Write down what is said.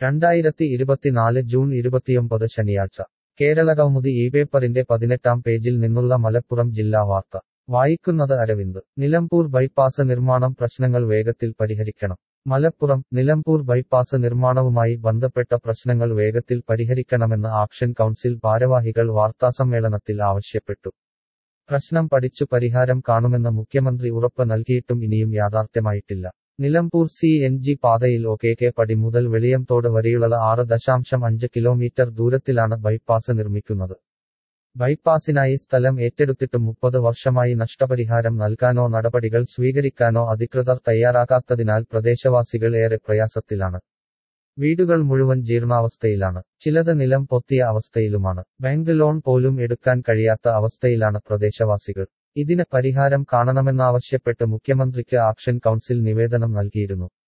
രണ്ടായിരത്തി ഇരുപത്തിനാല് ജൂൺ ഇരുപത്തിയൊമ്പത് ശനിയാഴ്ച കേരളകൗമുദി ഈ പേപ്പറിന്റെ പതിനെട്ടാം പേജിൽ നിന്നുള്ള മലപ്പുറം ജില്ലാ വാർത്ത വായിക്കുന്നത് അരവിന്ദ് നിലമ്പൂർ ബൈപ്പാസ് നിർമ്മാണം പ്രശ്നങ്ങൾ വേഗത്തിൽ പരിഹരിക്കണം മലപ്പുറം നിലമ്പൂർ ബൈപ്പാസ് നിർമ്മാണവുമായി ബന്ധപ്പെട്ട പ്രശ്നങ്ങൾ വേഗത്തിൽ പരിഹരിക്കണമെന്ന് ആക്ഷൻ കൗൺസിൽ ഭാരവാഹികൾ വാർത്താസമ്മേളനത്തിൽ ആവശ്യപ്പെട്ടു പ്രശ്നം പഠിച്ചു പരിഹാരം കാണുമെന്ന് മുഖ്യമന്ത്രി ഉറപ്പ് നൽകിയിട്ടും ഇനിയും യാഥാർത്ഥ്യമായിട്ടില്ല നിലമ്പൂർ സി എൻ ജി പാതയിൽ ഒ കെ കെ പടി മുതൽ വെളിയംതോട് വരെയുള്ള ആറ് ദശാംശം അഞ്ച് കിലോമീറ്റർ ദൂരത്തിലാണ് ബൈപ്പാസ് നിർമ്മിക്കുന്നത് ബൈപ്പാസിനായി സ്ഥലം ഏറ്റെടുത്തിട്ടും മുപ്പത് വർഷമായി നഷ്ടപരിഹാരം നൽകാനോ നടപടികൾ സ്വീകരിക്കാനോ അധികൃതർ തയ്യാറാകാത്തതിനാൽ പ്രദേശവാസികൾ ഏറെ പ്രയാസത്തിലാണ് വീടുകൾ മുഴുവൻ ജീർണാവസ്ഥയിലാണ് ചിലത് നിലം പൊത്തിയ അവസ്ഥയിലുമാണ് ബാങ്ക് ലോൺ പോലും എടുക്കാൻ കഴിയാത്ത അവസ്ഥയിലാണ് പ്രദേശവാസികൾ ഇതിന് പരിഹാരം കാണണമെന്നാവശ്യപ്പെട്ട് മുഖ്യമന്ത്രിക്ക് ആക്ഷൻ കൗൺസിൽ നിവേദനം നൽകിയിരുന്നു